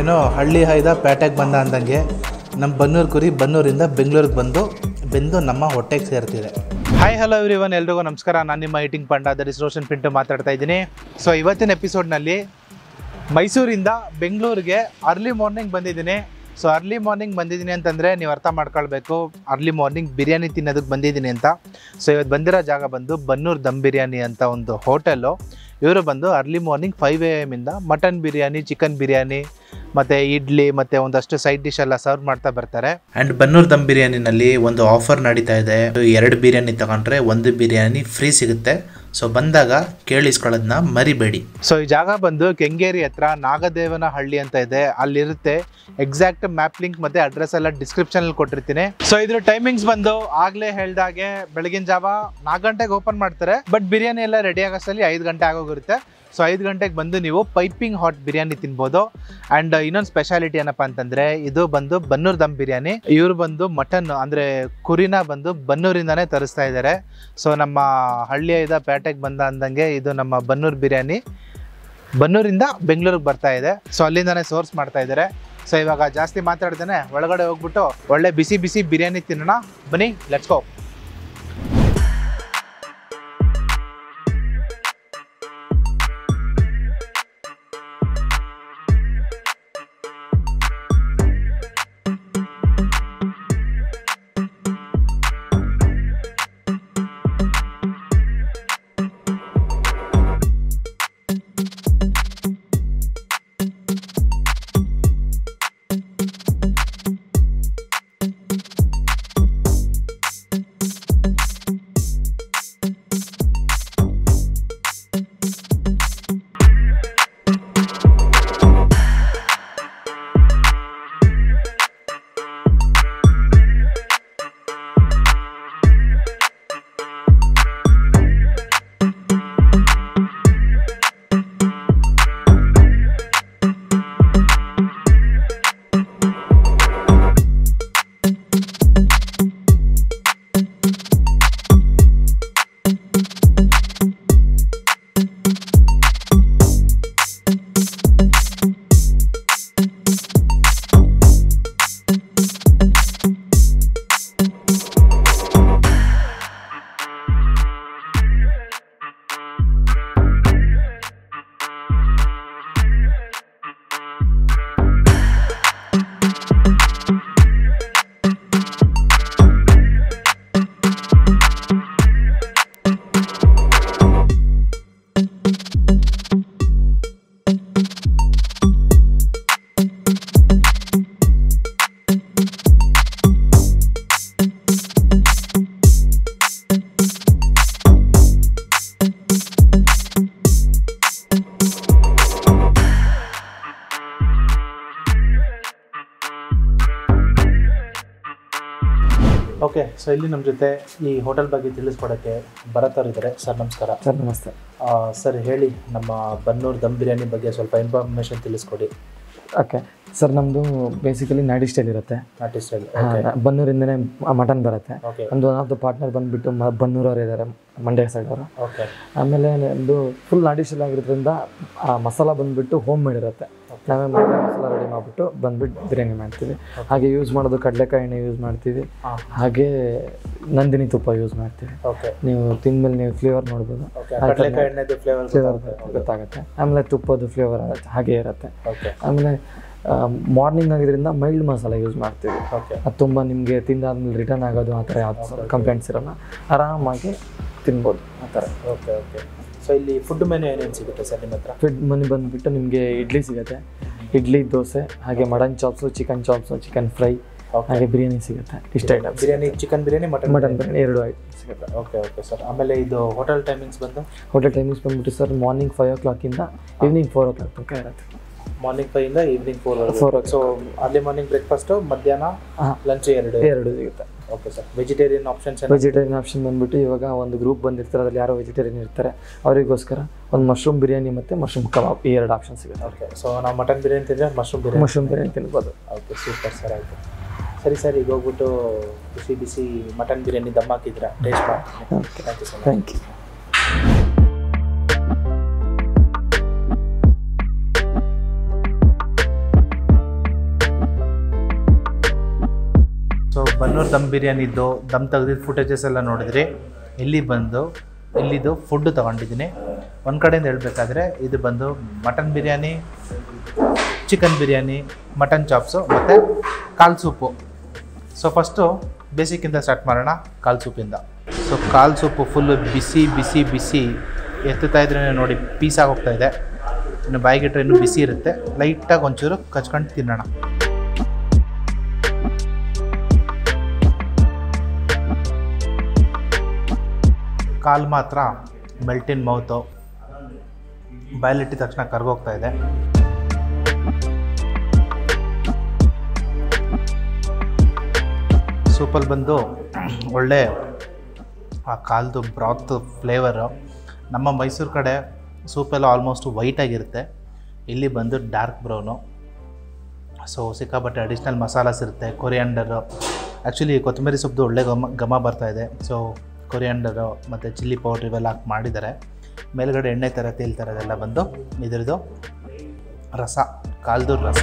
ಏನೋ ಹಳ್ಳಿ ಹೈದ ಪೇಟೆಗೆ ಬಂದ ಅಂದಂಗೆ ನಮ್ಮ ಬನ್ನೂರು ಕುರಿ ಬನ್ನೂರಿಂದ ಬೆಂಗಳೂರಿಗೆ ಬಂದು ಬೆಂದು ನಮ್ಮ ಹೊಟ್ಟೆಗೆ ಸೇರ್ತಿದೆ ಹಾಯ್ ಹಲೋ ಎವ್ರಿ ಒನ್ ಎಲ್ರಿಗೂ ನಮಸ್ಕಾರ ನಾನು ನಿಮ್ಮ ಈಟಿಂಗ್ ಪಂಡ ದಟ್ ರೋಷನ್ ಪಿಂಟು ಮಾತಾಡ್ತಾ ಇದ್ದೀನಿ ಸೊ ಇವತ್ತಿನ ಎಪಿಸೋಡ್ನಲ್ಲಿ ಮೈಸೂರಿಂದ ಬೆಂಗಳೂರಿಗೆ ಅರ್ಲಿ ಮಾರ್ನಿಂಗ್ ಬಂದಿದ್ದೀನಿ ಸೊ ಅರ್ಲಿ ಮಾರ್ನಿಂಗ್ ಬಂದಿದ್ದೀನಿ ಅಂತಂದರೆ ನೀವು ಅರ್ಥ ಮಾಡ್ಕೊಳ್ಬೇಕು ಅರ್ಲಿ ಮಾರ್ನಿಂಗ್ ಬಿರಿಯಾನಿ ತಿನ್ನೋದಕ್ಕೆ ಬಂದಿದ್ದೀನಿ ಅಂತ ಸೊ ಇವತ್ತು ಬಂದಿರೋ ಜಾಗ ಬಂದು ಬನ್ನೂರು ದಮ್ ಬಿರಿಯಾನಿ ಅಂತ ಒಂದು ಹೋಟೆಲ್ಲು ಇವರು ಬಂದು ಅರ್ಲಿ ಮಾರ್ನಿಂಗ್ ಫೈವ್ ಎ ಎಮಿಂದ ಮಟನ್ ಬಿರಿಯಾನಿ ಚಿಕನ್ ಬಿರಿಯಾನಿ ಮತ್ತು ಇಡ್ಲಿ ಮತ್ತು ಒಂದಷ್ಟು ಸೈಡ್ ಡಿಶ್ ಎಲ್ಲ ಸರ್ವ್ ಮಾಡ್ತಾ ಬರ್ತಾರೆ ಆ್ಯಂಡ್ ಬನ್ನೂರು ದಮ್ ಬಿರಿಯಾನಿನಲ್ಲಿ ಒಂದು ಆಫರ್ ನಡೀತಾ ಇದೆ ಎರಡು ಬಿರಿಯಾನಿ ತಗೊಂಡ್ರೆ ಒಂದು ಬಿರಿಯಾನಿ ಫ್ರೀ ಸಿಗುತ್ತೆ ಸೊ ಬಂದಾಗ ಕೇಳಿಸ್ಕೊಳ್ಳೋದನ್ನ ಮರಿಬೇಡಿ ಸೊ ಈ ಜಾಗ ಬಂದು ಕೆಂಗೇರಿ ಹತ್ರ ನಾಗದೇವನ ಹಳ್ಳಿ ಅಂತ ಇದೆ ಅಲ್ಲಿರುತ್ತೆ ಎಕ್ಸಾಕ್ಟ್ ಮ್ಯಾಪ್ ಲಿಂಕ್ ಮತ್ತೆ ಅಡ್ರೆಸ್ ಎಲ್ಲ ಡಿಸ್ಕ್ರಿಪ್ಷನ್ ಅಲ್ಲಿ ಕೊಟ್ಟಿರ್ತೀನಿ ಸೊ ಇದ್ರ ಟೈಮಿಂಗ್ಸ್ ಬಂದು ಆಗ್ಲೇ ಹೇಳ್ದಾಗೆ ಬೆಳಗಿನ ಜಾವ ನಾಲ್ಕು ಗಂಟೆಗೆ ಓಪನ್ ಮಾಡ್ತಾರೆ ಬಟ್ ಬಿರಿಯಾನಿ ಎಲ್ಲ ರೆಡಿ ಆಗೋಷ್ಟರಲ್ಲಿ ಐದು ಗಂಟೆ ಆಗೋಗಿರುತ್ತೆ ಸೊ ಐದು ಗಂಟೆಗೆ ಬಂದು ನೀವು ಪೈಪಿಂಗ್ ಹಾಟ್ ಬಿರಿಯಾನಿ ತಿನ್ಬೋದು ಆ್ಯಂಡ್ ಇನ್ನೊಂದು ಸ್ಪೆಷಾಲಿಟಿ ಏನಪ್ಪ ಅಂತಂದರೆ ಇದು ಬಂದು ಬನ್ನೂರ್ ದಮ್ ಬಿರಿಯಾನಿ ಇವರು ಬಂದು ಮಟನ್ ಅಂದರೆ ಕುರಿನ ಬಂದು ಬನ್ನೂರಿಂದನೇ ತರಿಸ್ತಾ ಇದ್ದಾರೆ ಸೊ ನಮ್ಮ ಹಳ್ಳಿಯಿಂದ ಪೇಟೆಗೆ ಬಂದ ಅಂದಂಗೆ ಇದು ನಮ್ಮ ಬನ್ನೂರು ಬಿರಿಯಾನಿ ಬನ್ನೂರಿಂದ ಬೆಂಗಳೂರಿಗೆ ಬರ್ತಾ ಇದೆ ಸೊ ಅಲ್ಲಿಂದನೇ ಸೋರ್ಸ್ ಮಾಡ್ತಾ ಇದ್ದಾರೆ ಸೊ ಇವಾಗ ಜಾಸ್ತಿ ಮಾತಾಡ್ದೇನೆ ಒಳಗಡೆ ಹೋಗ್ಬಿಟ್ಟು ಒಳ್ಳೆ ಬಿಸಿ ಬಿಸಿ ಬಿರಿಯಾನಿ ತಿನ್ನೋಣ ಬನ್ನಿ ಲೆಟ್ಸ್ ಗೋ ಓಕೆ ಸೊ ಇಲ್ಲಿ ನಮ್ಮ ಜೊತೆ ಈ ಹೋಟೆಲ್ ಬಗ್ಗೆ ತಿಳಿಸ್ಕೊಡೋಕ್ಕೆ ಭರತ್ ಅವ್ರು ಇದ್ದಾರೆ ಸರ್ ನಮಸ್ಕಾರ ಸರ್ ನಮಸ್ತೆ ಸರ್ ಹೇಳಿ ನಮ್ಮ ಬನ್ನೂರು ದಮ್ ಬಿರಿಯಾನಿ ಬಗ್ಗೆ ಸ್ವಲ್ಪ ಇನ್ಫಾರ್ಮೇಷನ್ ತಿಳಿಸ್ಕೊಡಿ ಓಕೆ ಸರ್ ನಮ್ಮದು ಬೇಸಿಕಲಿ ನಾಡಿ ಸ್ಟೈಲ್ ಇರುತ್ತೆ ನಾಟಿ ಸ್ಟೈಲ್ ಹಾ, ಬನ್ನೂರಿಂದನೇ ಮಟನ್ ಬರುತ್ತೆ ಓಕೆ ಒಂದು ಒನ್ ಆಫ್ ದ ಪಾರ್ಟ್ನರ್ ಬಂದುಬಿಟ್ಟು ಮ ಬನ್ನೂರವ್ರು ಇದ್ದಾರೆ ಮಂಡ್ಯ ಸೈಡ್ ಅವರು ಓಕೆ ಆಮೇಲೆ ಒಂದು ಫುಲ್ ನಾಡಿ ಸ್ಟೈಲ್ ಆಗಿರೋದ್ರಿಂದ ಆ ಮಸಾಲ ಬಂದುಬಿಟ್ಟು ಹೋಮ್ ಮೇಡ್ ಇರುತ್ತೆ ನಾವೇ ಮನೆ ಮಸಾಲ ರೆಡಿ ಮಾಡಿಬಿಟ್ಟು ಬಂದ್ಬಿಟ್ಟು ಬಿರಿಯಾನಿ ಮಾಡ್ತೀವಿ ಹಾಗೆ ಯೂಸ್ ಮಾಡೋದು ಕಡಲೆಕಾಯಿ ಎಣ್ಣೆ ಯೂಸ್ ಮಾಡ್ತೀವಿ ಹಾಂ ಹಾಗೆ ನಂದಿನಿ ತುಪ್ಪ ಯೂಸ್ ಮಾಡ್ತೀವಿ ಓಕೆ ನೀವು ತಿಂದ್ಮೇಲೆ ನೀವು ಫ್ಲೇವರ್ ನೋಡ್ಬೋದು ಓಕೆ ಕಡಲೆಕಾಯಿ ಎಣ್ಣೆದು ಫ್ಲೇವರ್ ಫ್ಲೇವರ್ ಗೊತ್ತಾಗುತ್ತೆ ಆಮೇಲೆ ತುಪ್ಪದ ಫ್ಲೇವರ್ ಹಾಗೆ ಇರುತ್ತೆ ಓಕೆ ಆಮೇಲೆ ಮಾರ್ನಿಂಗ್ ಆಗಿದ್ರಿಂದ ಮೈಲ್ಡ್ ಮಸಾಲ ಯೂಸ್ ಮಾಡ್ತೀವಿ ಓಕೆ ಅದು ತುಂಬ ನಿಮಗೆ ತಿಂದಾದ್ಮೇಲೆ ರಿಟರ್ನ್ ಆಗೋದು ಆ ಥರ ಯಾವ್ದು ಕಂಪ್ಲೇಂಟ್ಸ್ ಇರಲ್ಲ ಆರಾಮಾಗಿ ತಿನ್ಬೋದು ಆ ಥರ ಓಕೆ ಓಕೆ ಸೊ ಇಲ್ಲಿ ಫುಡ್ ಮೆನು ಏನೇನು ಸಿಗುತ್ತೆ ಸರ್ ನಿಮ್ಮ ಹತ್ರ ಫಿಡ್ ಮನಿ ಬಂದುಬಿಟ್ಟು ನಿಮಗೆ ಇಡ್ಲಿ ಸಿಗುತ್ತೆ ಇಡ್ಲಿ ದೋಸೆ ಹಾಗೆ mutton chops chicken chops chicken fry okay ಹಾಗೆ ಬಿರಿಯಾನಿ ಸಿಗುತ್ತೆ ಇಷ್ಟ items biryani chicken biryani mutton mutton biryani ಎರಡು ಐಟಮ್ ಸಿಗುತ್ತೆ ಓಕೆ ಓಕೆ ಸರ್ ಆಮೇಲೆ ಇದು ಹೋಟೆಲ್ ಟೈಮಿಂಗ್ಸ್ ಬಂದು ಹೋಟೆಲ್ ಟೈಮಿಂಗ್ಸ್ ಬಂದ್ಬಿಟ್ಟು ಸರ್ ಮಾರ್ನಿಂಗ್ ಫೈವ್ ಓ ಕ್ಲಾಕಿಂದ ಈವ್ನಿಂಗ್ ಫೋರ್ ಓ ಕ್ಲಾಕ್ ತನಕ ಇರುತ್ತೆ ಮಾರ್ನಿಂಗ್ ಫೈವ್ ಇಂದ evening four Four so early morning breakfast ಮಧ್ಯಾಹ್ನ ಹಾಂ ಲಂಚ್ ಎರಡು ಎರಡು ಸಿಗುತ್ತೆ okay sir vegetarian options vegetarian option ಬಂದ್ಬಿಟ್ಟು ಇವಾಗ ಒಂದು ಗ್ರೂಪ್ ಬಂದಿರ್ತಾರೆ ಅದ್ರಲ್ಲಿ ಯಾರೋ ವೆಜಿಟೇರಿಯನ್ ಇರ್ತಾರೆ ಅವರಿಗೋಸ್ಕರ ಒಂದು ಮಶ್ರೂಮ್ ಬಿರಿಯಾನಿ ಮತ್ತು ಮಶ್ರೂಮ್ ಕಬಾಬ್ ಈ ಎರಡು ಆಪ್ಷನ್ ಸಿಗುತ್ತೆ ಓಕೆ ಸೊ ನಾವು ಮಟನ್ ಬಿರಿಯಾನಿ ತಿಂದರೆ ಮಶ್ರೂಮ್ ಬಿರಿಯಾನಿ ಮಶ್ರೂಮ್ ಬಿರಿಯಾನಿ ತಿನ್ಬೋದು ಓಕೆ ಸೂಪರ್ ಸರ್ ಆಯಿತು ಸರಿ ಸರ್ ಈಗ ಹೋಗ್ಬಿಟ್ಟು ಬಿಸಿ ಬಿಸಿ ಮಟನ್ ಬಿರಿಯಾನಿ ದಮ್ ಹಾಕಿದ್ದೀರಾ ಟೇಸ್ಟ್ ಮಾಡ್ತೀನಿ okay thank you so much thank you Bannur dum ಬಿರಿಯಾನಿದ್ದು ದಮ್ ತೆಗ್ದಿದ್ದು ಫುಟೇಜಸ್ ಎಲ್ಲ ನೋಡಿದ್ರಿ ಇಲ್ಲಿ ಬಂದು ಇಲ್ಲಿದು ಫುಡ್ಡು ತೊಗೊಂಡಿದ್ದೀನಿ ಒಂದು ಕಡೆಯಿಂದ ಹೇಳಬೇಕಾದ್ರೆ ಇದು ಬಂದು mutton biryani chicken biryani mutton chops ಮತ್ತು ಕಾಲ್ ಸೂಪು ಸೊ ಫಸ್ಟು ಬೇಸಿಕ್ಕಿಂದ ಸ್ಟಾರ್ಟ್ ಮಾಡೋಣ ಕಾಲ್ ಸೂಪಿಂದ ಸೊ ಕಾಲ್ ಸೂಪು ಫುಲ್ಲು ಬಿಸಿ ಬಿಸಿ ಬಿಸಿ ಎತ್ತುತ್ತಾ ಇದ್ರೆ ನೋಡಿ ಪೀಸ್ ಆಗೋಗ್ತಾ ಇದೆ ಇನ್ನು ಬಾಯಿಗಿಟ್ರೆ ಇನ್ನೂ ಬಿಸಿ ಇರುತ್ತೆ ಲೈಟಾಗಿ ಒಂಚೂರು ಕಚ್ಕೊಂಡು ತಿನ್ನೋಣ ಕಾಲು ಮಾತ್ರ ಮೆಲ್ಟಿನ್ ಮೌತು ಬಾಯಲ್ಲಿಟ್ಟಿದ ತಕ್ಷಣ ಕರ್ಗೋಗ್ತಾ ಇದೆ ಸೂಪಲ್ಲಿ ಬಂದು ಒಳ್ಳೆ ಆ ಕಾಲ್ದು ಬ್ರಾತ್ ಫ್ಲೇವರು ನಮ್ಮ ಮೈಸೂರು ಕಡೆ ಸೂಪೆಲ್ಲ ಆಲ್ಮೋಸ್ಟ್ ವೈಟಾಗಿರುತ್ತೆ ಇಲ್ಲಿ ಬಂದು ಡಾರ್ಕ್ ಬ್ರೌನು ಸೊ ಸಿಕ್ಕಾಪಟ್ಟೆ ಅಡಿಷ್ನಲ್ ಮಸಾಲಾಸ್ ಇರುತ್ತೆ ಕೊರಿಯಾಂಡರು ಆ್ಯಕ್ಚುಲಿ ಕೊತ್ತಂಬರಿ ಸೊಪ್ಪು ಒಳ್ಳೆ ಘಮ ಘಮ ಬರ್ತಾ ಇದೆ ಸೊ ಕೊರಿಯಾಂಡರು ಮತ್ತು ಚಿಲ್ಲಿ ಪೌಡ್ರ್ ಇವೆಲ್ಲ ಹಾಕಿ ಮಾಡಿದ್ದಾರೆ ಮೇಲ್ಗಡೆ ಎಣ್ಣೆ ಥರ ತೇಲ್ ಥರದೆಲ್ಲ ಬಂದು ಇದ್ರದ್ದು ರಸ ಕಾಲ್ದು ರಸ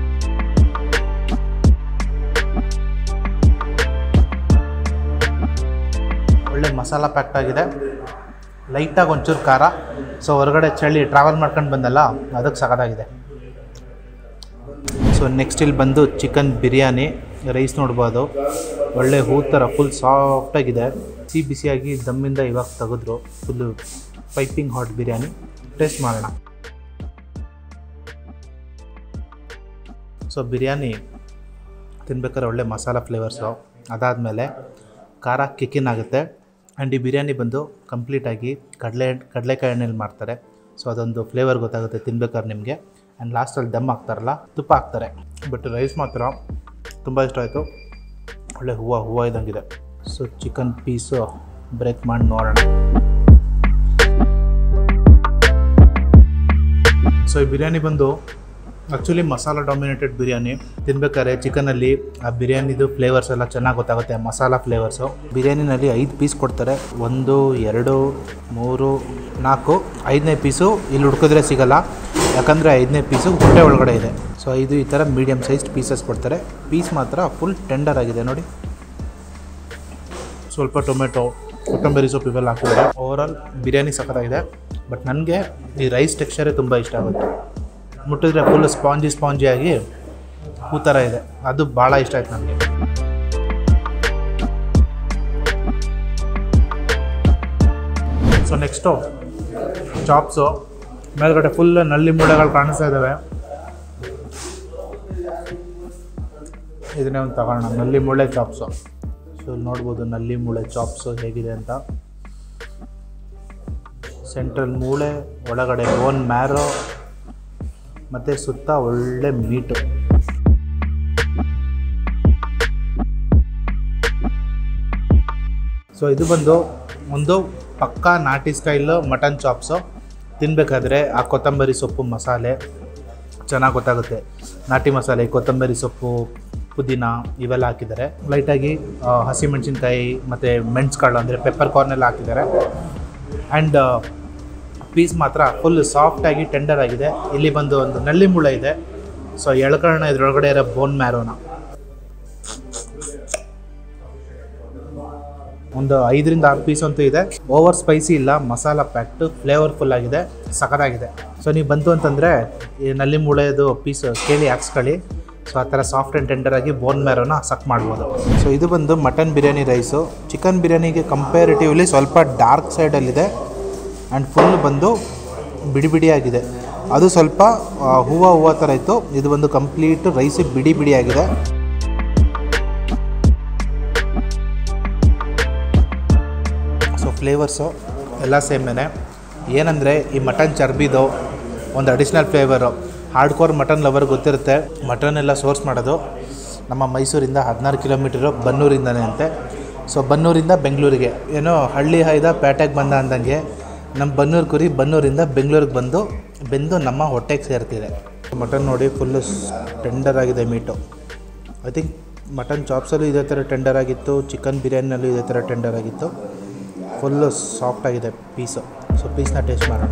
ಒಳ್ಳೆ ಮಸಾಲ ಪ್ಯಾಕ್ಟ್ ಆಗಿದೆ ಲೈಟಾಗಿ ಒಂಚೂರು ಖಾರ ಸೊ ಹೊರಗಡೆ ಚಳಿ ಟ್ರಾವೆಲ್ ಮಾಡ್ಕೊಂಡು ಬಂದಲ್ಲ ಅದಕ್ಕೆ ಸಖತ್ತಾಗಿದೆ ಸೊ ನೆಕ್ಸ್ಟ್ ಇಲ್ಲಿ ಬಂದು ಚಿಕನ್ ಬಿರಿಯಾನಿ ರೈಸ್ ನೋಡ್ಬೋದು ಒಳ್ಳೆ ಹೂ ಥರ ಫುಲ್ ಸಾಫ್ಟಾಗಿದೆ ಬಿಸಿ ಬಿಸಿಯಾಗಿ ದಮ್ಮಿಂದ ಇವಾಗ ತೆಗೆದ್ರು full piping hot biryani taste ಮಾಡೋಣ ಸೊ ಬಿರಿಯಾನಿ ತಿನ್ಬೇಕಾದ್ರೆ ಒಳ್ಳೆ ಮಸಾಲ ಫ್ಲೇವರ್ಸು ಅದಾದಮೇಲೆ ಖಾರ ಕಿಕ್ಕಿನ್ ಆಗುತ್ತೆ ಆ್ಯಂಡ್ ಈ ಬಿರಿಯಾನಿ ಬಂದು ಕಂಪ್ಲೀಟಾಗಿ ಕಡಲೆ ಕಡಲೆಕಾಯಿ ಎಣ್ಣೆಲಿ ಮಾಡ್ತಾರೆ ಸೊ ಅದೊಂದು ಫ್ಲೇವರ್ ಗೊತ್ತಾಗುತ್ತೆ ತಿನ್ಬೇಕಾದ್ರೆ ನಿಮಗೆ ಆ್ಯಂಡ್ ಲಾಸ್ಟಲ್ಲಿ ದಮ್ ಹಾಕ್ತಾರಲ್ಲ ತುಪ್ಪ ಹಾಕ್ತಾರೆ ಬಟ್ ರೈಸ್ ಮಾತ್ರ ತುಂಬ ಇಷ್ಟ ಆಯಿತು ಒಳ್ಳೆ ಹೂವು ಹೂವು ಇದ್ದಂಗಿದೆ ಸೊ ಚಿಕನ್ ಪೀಸು ಬ್ರೇಕ್ ಮಾಡಿ ನೋಡೋಣ ಸೊ ಈ ಬಿರಿಯಾನಿ ಬಂದು ಆ್ಯಕ್ಚುಲಿ ಮಸಾಲ ಡಾಮಿನೇಟೆಡ್ ಬಿರಿಯಾನಿ ತಿನ್ಬೇಕಾದ್ರೆ ಚಿಕನಲ್ಲಿ ಆ ಬಿರಿಯಾನಿದು ಫ್ಲೇವರ್ಸ್ ಎಲ್ಲ ಚೆನ್ನಾಗಿ ಗೊತ್ತಾಗುತ್ತೆ ಮಸಾಲ ಫ್ಲೇವರ್ಸು ಬಿರಿಯಾನಿನಲ್ಲಿ ಐದು ಪೀಸ್ ಕೊಡ್ತಾರೆ ಒಂದು ಎರಡು ಮೂರು ನಾಲ್ಕು ಐದನೇ ಪೀಸು ಇಲ್ಲಿ ಹುಡ್ಕಿದ್ರೆ ಸಿಗಲ್ಲ ಯಾಕಂದರೆ ಐದನೇ ಪೀಸು ಹೊಟ್ಟೆ ಒಳಗಡೆ ಇದೆ ಸೊ ಇದು ಈ ಥರ ಮೀಡಿಯಮ್ ಸೈಜ್ಡ್ ಪೀಸಸ್ ಕೊಡ್ತಾರೆ ಪೀಸ್ ಮಾತ್ರ ಫುಲ್ ಟೆಂಡರ್ ಆಗಿದೆ ನೋಡಿ ಸ್ವಲ್ಪ ಟೊಮೆಟೊ ಕೊತ್ತಂಬರಿ ಸೊಪ್ಪು ಇವೆಲ್ಲ ಹಾಕಿದ್ದಾರೆ ಓವರಾಲ್ ಬಿರಿಯಾನಿ ಸಖತ್ತಾಗಿದೆ ಬಟ್ ನನಗೆ ಈ ರೈಸ್ ಟೆಕ್ಸ್ಚರೇ ತುಂಬ ಇಷ್ಟ ಆಗುತ್ತೆ ಮುಟ್ಟಿದ್ರೆ ಫುಲ್ ಸ್ಪಾಂಜಿ ಸ್ಪಾಂಜಿ ಆಗಿ ಹೂ ಥರ ಇದೆ ಅದು ಭಾಳ ಇಷ್ಟ ಆಯ್ತು ನನಗೆ ಸೊ ನೆಕ್ಸ್ಟು ಚಾಪ್ಸು ಮೇಲ್ಗಡೆ ಫುಲ್ ನಲ್ಲಿ ಮೂಳೆಗಳು ಕಾಣಿಸ್ತಾ ಇದ್ದಾವೆ ಇದನ್ನೇ ಒಂದು ತಗೋಣ ನಲ್ಲಿ ಮೂಳೆ ಚಾಪ್ಸು ಸೊ ಇಲ್ಲಿ ನೋಡ್ಬೋದು ನಲ್ಲಿ ಮೂಳೆ ಚಾಪ್ಸು ಹೇಗಿದೆ ಅಂತ ಸೆಂಟ್ರಲ್ ಮೂಳೆ ಒಳಗಡೆ ಬೋನ್ ಮ್ಯಾರೋ ಮತ್ತು ಸುತ್ತ ಒಳ್ಳೆ ಮೀಟು ಸೊ ಇದು ಬಂದು ಒಂದು ಪಕ್ಕಾ ನಾಟಿ ಸ್ಟೈಲು ಮಟನ್ ಚಾಪ್ಸು ತಿನ್ನಬೇಕಾದ್ರೆ ಆ ಕೊತ್ತಂಬರಿ ಸೊಪ್ಪು ಮಸಾಲೆ ಚೆನ್ನಾಗಿ ಗೊತ್ತಾಗುತ್ತೆ ನಾಟಿ ಮಸಾಲೆ ಕೊತ್ತಂಬರಿ ಸೊಪ್ಪು ಪುದೀನ ಇವೆಲ್ಲ ಹಾಕಿದ್ದಾರೆ ಲೈಟಾಗಿ ಹಸಿಮೆಣಸಿನ್ಕಾಯಿ ಮತ್ತು ಮೆಣಸುಕಾಳು ಅಂದರೆ ಪೆಪ್ಪರ್ ಕಾರ್ನೆಲ್ಲ ಹಾಕಿದ್ದಾರೆ ಆ್ಯಂಡ್ ಪೀಸ್ ಮಾತ್ರ ಫುಲ್ ಸಾಫ್ಟಾಗಿ ಟೆಂಡರ್ ಆಗಿದೆ ಇಲ್ಲಿ ಬಂದು ಒಂದು ನಲ್ಲಿ ಮುಳ್ಳ ಇದೆ ಸೊ ಎಳ್ಕೊಳ್ಳೋಣ ಇದ್ರೊಳಗಡೆ ಇರೋ ಬೋನ್ ಮ್ಯಾರೋನ ಒಂದು ಐದರಿಂದ ಆರು ಪೀಸ್ ಅಂತೂ ಇದೆ ಓವರ್ ಸ್ಪೈಸಿ ಇಲ್ಲ ಮಸಾಲ ಪ್ಯಾಕ್ಟು ಫ್ಲೇವರ್ಫುಲ್ ಆಗಿದೆ ಸಖತ್ತಾಗಿದೆ ಸೊ ನೀವು ಬಂತು ಅಂತಂದರೆ ಈ ನಲ್ಲಿ ಮೂಳೆದು ಪೀಸ್ ಕೇಳಿ ಹಾಕ್ಸ್ಕೊಳ್ಳಿ ಸೊ ಆ ಥರ ಸಾಫ್ಟ್ ಆ್ಯಂಡ್ ಟೆಂಡರ್ ಆಗಿ ಬೋನ್ ಮ್ಯಾರೋನ ಸಕ್ ಮಾಡ್ಬೋದು ಸೊ ಇದು ಬಂದು ಮಟನ್ ಬಿರಿಯಾನಿ ರೈಸು ಚಿಕನ್ ಬಿರಿಯಾನಿಗೆ ಕಂಪೇರಿಟಿವ್ಲಿ ಸ್ವಲ್ಪ ಡಾರ್ಕ್ ಸೈಡಲ್ಲಿದೆ ಆ್ಯಂಡ್ ಫುಲ್ ಬಂದು ಬಿಡಿ ಬಿಡಿಯಾಗಿದೆ ಅದು ಸ್ವಲ್ಪ ಆ, ಹೂವು ಹೂವು ಥರ ಇತ್ತು ಇದು ಒಂದು ಕಂಪ್ಲೀಟ್ ರೈಸ್ ಬಿಡಿ ಬಿಡಿಯಾಗಿದೆ ಸೊ ಫ್ಲೇವರ್ಸು ಎಲ್ಲ ಸೇಮೇನೆ ಏನಂದರೆ ಈ ಮಟನ್ ಚರ್ಬಿದು ಒಂದು additional flavour hardcore mutton lover ಗೊತ್ತಿರುತ್ತೆ ಮಟನ್ ಎಲ್ಲ ಸೋರ್ಸ್ ಮಾಡೋದು ನಮ್ಮ ಮೈಸೂರಿಂದ ಹದಿನಾರು ಕಿಲೋಮೀಟರು ಬನ್ನೂರಿಂದನೇ ಅಂತೆ ಸೊ ಬನ್ನೂರಿಂದ ಬೆಂಗಳೂರಿಗೆ ಏನೋ ಹಳ್ಳಿ ಹಾಯ್ದ ಪೇಟೆಗೆ ಬಂದ ಅಂದಂಗೆ ನಮ್ಮ ಬನ್ನೂರು ಕುರಿ ಬನ್ನೂರಿಂದ ಬೆಂಗಳೂರಿಗೆ ಬಂದು ಬೆಂದು ನಮ್ಮ ಹೊಟ್ಟೆಗೆ ಸೇರ್ತಿದೆ ಮಟನ್ ನೋಡಿ ಫುಲ್ಲು ಟೆಂಡರ್ ಆಗಿದೆ ಮೀಟು ಐ ಥಿಂಕ್ ಮಟನ್ ಚಾಪ್ಸಲ್ಲೂ ಇದೇ ಥರ ಟೆಂಡರ್ ಆಗಿತ್ತು ಚಿಕನ್ ಬಿರಿಯಾನಿನಲ್ಲೂ ಇದೇ ಥರ ಟೆಂಡರ್ ಆಗಿತ್ತು ಫುಲ್ಲು ಸಾಫ್ಟ್ ಆಗಿದೆ ಪೀಸು ಸೊ ಪೀಸ್ನ ಟೇಸ್ಟ್ ಮಾಡೋಣ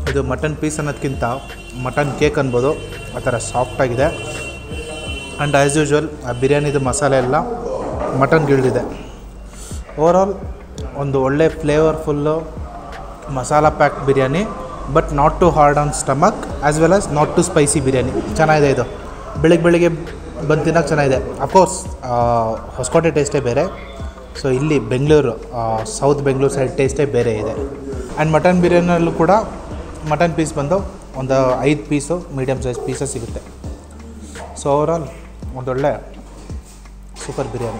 ಇದು ಮಟನ್ ಪೀಸ್ ಅನ್ನೋದಕ್ಕಿಂತ ಮಟನ್ ಕೇಕ್ ಅನ್ಬೋದು ಆ ಥರ ಸಾಫ್ಟಾಗಿದೆ ಆ್ಯಂಡ್ ಆ್ಯಸ್ ಯೂಶ್ವಲ್ ಆ ಬಿರಿಯಾನಿದು ಮಸಾಲೆ ಎಲ್ಲ ಮಟನ್ಗೆ ಇಳಿದಿದೆ ಓವರಾಲ್ ಒಂದು ಒಳ್ಳೆ flavourful masala pack biryani but not too hard on stomach as well as not too spicy biryani ಚೆನ್ನಾಗಿದೆ ಇದು ಬೆಳಿಗ್ಗೆ ಬೆಳಿಗ್ಗೆ ಬಂದು ತಿನ್ನೋಕೆ ಚೆನ್ನಾಗಿದೆ ಅಫ್ಕೋರ್ಸ್ ಹೊಸಕೋಟೆ ಟೇಸ್ಟೇ ಬೇರೆ ಸೊ ಇಲ್ಲಿ ಬೆಂಗಳೂರು ಸೌತ್ ಬೆಂಗಳೂರು ಸೈಡ್ ಟೇಸ್ಟೇ ಬೇರೆ ಇದೆ ಆ್ಯಂಡ್ ಮಟನ್ ಬಿರಿಯಾನಿಯಲ್ಲೂ ಕೂಡ ಮಟನ್ ಪೀಸ್ ಬಂದು ಒಂದು ಐದು ಪೀಸು ಮೀಡಿಯಮ್ ಸೈಜ್ ಪೀಸಸ್ ಸಿಗುತ್ತೆ ಸೊ ಓವರಾಲ್ ಒಂದೊಳ್ಳೆ ಸೂಪರ್ ಬಿರಿಯಾನಿ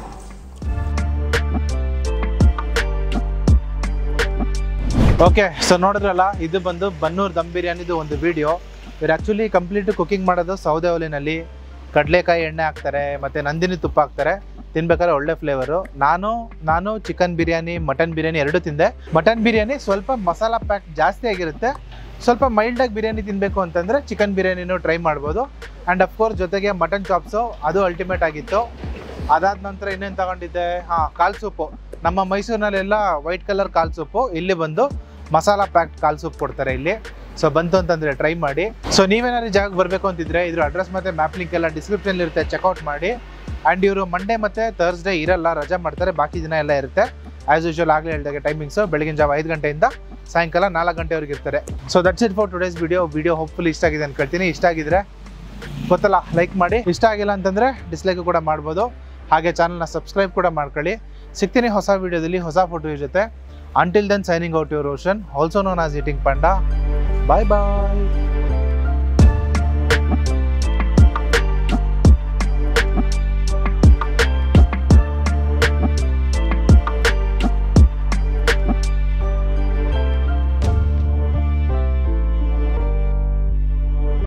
ಓಕೆ ಸೊ ನೋಡಿದ್ರಲ್ಲ ಇದು ಬಂದು ಬನ್ನೂರು ದಮ್ ಬಿರಿಯಾನಿದು ಒಂದು ವಿಡಿಯೋ ಇವ್ರು ಆ್ಯಕ್ಚುಲಿ ಕಂಪ್ಲೀಟ್ ಕುಕಿಂಗ್ ಮಾಡೋದು ಸೌದೆ ಒಲೆಯಲ್ಲಿ ಕಡಲೆಕಾಯಿ ಎಣ್ಣೆ ಹಾಕ್ತಾರೆ ಮತ್ತು ನಂದಿನಿ ತುಪ್ಪ ಹಾಕ್ತಾರೆ ತಿನ್ಬೇಕಾದ್ರೆ ಒಳ್ಳೆ ಫ್ಲೇವರು ನಾನು ನಾನು ಚಿಕನ್ ಬಿರಿಯಾನಿ ಮಟನ್ ಬಿರಿಯಾನಿ ಎರಡೂ ತಿಂದೆ ಮಟನ್ ಬಿರಿಯಾನಿ ಸ್ವಲ್ಪ ಮಸಾಲ ಪ್ಯಾಕ್ ಜಾಸ್ತಿ ಆಗಿರುತ್ತೆ ಸ್ವಲ್ಪ ಮೈಲ್ಡಾಗಿ ಬಿರಿಯಾನಿ ತಿನ್ನಬೇಕು ಅಂತಂದರೆ ಚಿಕನ್ ಬಿರಿಯಾನಿನೂ ಟ್ರೈ ಮಾಡ್ಬೋದು ಆ್ಯಂಡ್ ಅಫ್ಕೋರ್ಸ್ ಜೊತೆಗೆ ಮಟನ್ ಚಾಪ್ಸು ಅದು ಅಲ್ಟಿಮೇಟ್ ಆಗಿತ್ತು ಅದಾದ ನಂತರ ಇನ್ನೇನು ತಗೊಂಡಿದ್ದೆ ಹಾಂ ಕಾಲ್ ಸೂಪು ನಮ್ಮ ಮೈಸೂರಿನಲ್ಲೆಲ್ಲ ವೈಟ್ ಕಲರ್ ಕಾಲ್ ಸೂಪು ಇಲ್ಲಿ ಬಂದು ಮಸಾಲ ಪ್ಯಾಕ್ ಕಾಲ್ ಸೂಪ್ ಕೊಡ್ತಾರೆ ಇಲ್ಲಿ ಸೊ ಬಂತು ಅಂತಂದರೆ ಟ್ರೈ ಮಾಡಿ ಸೊ ನೀವೇನಾದ್ರು ಜಾಗಕ್ಕೆ ಬರಬೇಕು ಅಂತಿದ್ರೆ ಇದ್ರ ಅಡ್ರೆಸ್ ಮತ್ತು ಮ್ಯಾಪ್ ಲಿಂಕ್ ಎಲ್ಲ ಡಿಸ್ಕ್ರಿಪ್ಷನ್ ಇರುತ್ತೆ ಚೆಕ್ಔಟ್ ಮಾಡಿ ಆ್ಯಂಡ್ ಇವರು ಮಂಡೇ ಮತ್ತು ಥರ್ಸ್ಡೇ ಇರಲ್ಲ ರಜಾ ಮಾಡ್ತಾರೆ ಬಾಕಿ ದಿನ ಎಲ್ಲ ಇರುತ್ತೆ ಆ್ಯಸ್ ಯೂಶುವಲ್ ಆಗಲೇ ಹೇಳಿದಾಗೆ ಟೈಮಿಂಗ್ಸು ಬೆಳಗಿನ ಜಾವ ಐದು ಗಂಟೆಯಿಂದ ಸಾಯಂಕಾಲ ನಾಲ್ಕು ಗಂಟೆವರೆಗೆ ಇರ್ತಾರೆ so that's it for today's video video hopeful ಇಷ್ಟ ಆಗಿದೆ ಅನ್ಕೊಳ್ತೀನಿ ಇಷ್ಟ ಆಗಿದ್ರೆ ಗೊತ್ತಲ್ಲ ಲೈಕ್ ಮಾಡಿ ಇಷ್ಟ ಆಗಿಲ್ಲ ಅಂತಂದರೆ ಡಿಸ್ಲೈಕ್ ಕೂಡ ಮಾಡ್ಬೋದು ಹಾಗೆ ಚಾನಲ್ನ ಸಬ್ಸ್ಕ್ರೈಬ್ ಕೂಡ ಮಾಡ್ಕೊಳ್ಳಿ ಸಿಗ್ತೀನಿ ಹೊಸ ವಿಡಿಯೋದಲ್ಲಿ ಹೊಸ ಫೋಟೋ ಜೊತೆ until then signing out your ocean also known as eating panda bye bye